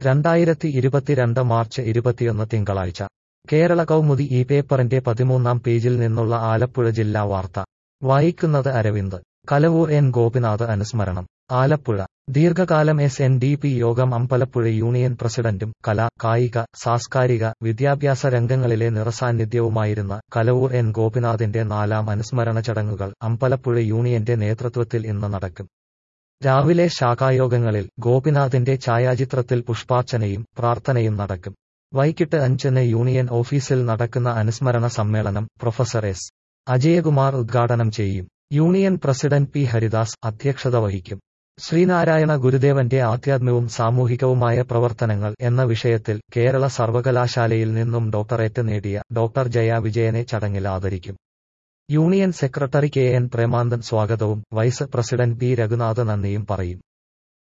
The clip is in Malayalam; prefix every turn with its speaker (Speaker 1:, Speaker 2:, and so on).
Speaker 1: രണ്ടായിരത്തി ഇരുപത്തിരണ്ട് മാർച്ച് ഇരുപത്തിയൊന്ന് തിങ്കളാഴ്ച കേരള കൗമുദി ഈ പേപ്പറിന്റെ പതിമൂന്നാം പേജിൽ നിന്നുള്ള ആലപ്പുഴ ജില്ലാ വാർത്ത വായിക്കുന്നത് അരവിന്ദ് കലവൂർ എൻ ഗോപിനാഥ് അനുസ്മരണം ആലപ്പുഴ ദീർഘകാലം എസ് എൻ ഡി പി യോഗം അമ്പലപ്പുഴ യൂണിയൻ പ്രസിഡന്റും കലാ കായിക സാംസ്കാരിക വിദ്യാഭ്യാസ രംഗങ്ങളിലെ നിറസാന്നിധ്യവുമായിരുന്ന കലവൂർ എൻ ഗോപിനാഥിന്റെ നാലാം അനുസ്മരണ ചടങ്ങുകൾ അമ്പലപ്പുഴ യൂണിയന്റെ നേതൃത്വത്തിൽ ഇന്ന് നടക്കും രാവിലെ ശാഖായോഗങ്ങളിൽ ഗോപിനാഥിന്റെ ഛായാചിത്രത്തിൽ പുഷ്പാർച്ചനയും പ്രാർത്ഥനയും നടക്കും വൈകിട്ട് അഞ്ചിന് യൂണിയൻ ഓഫീസിൽ നടക്കുന്ന അനുസ്മരണ സമ്മേളനം പ്രൊഫസർ എസ് അജയകുമാർ ഉദ്ഘാടനം ചെയ്യും യൂണിയൻ പ്രസിഡന്റ് പി ഹരിദാസ് അധ്യക്ഷത വഹിക്കും ശ്രീനാരായണ ഗുരുദേവന്റെ ആധ്യാത്മികവും സാമൂഹികവുമായ പ്രവർത്തനങ്ങൾ എന്ന വിഷയത്തിൽ കേരള സർവകലാശാലയിൽ നിന്നും ഡോക്ടറേറ്റ് നേടിയ ഡോക്ടർ ജയ വിജയനെ ചടങ്ങിൽ ആദരിക്കും union secretary K N Premanandan സ്വാഗതവും വൈസ് പ്രസിഡന്റ് ബി രഘുനാഥ് നന്ദിയും പറയും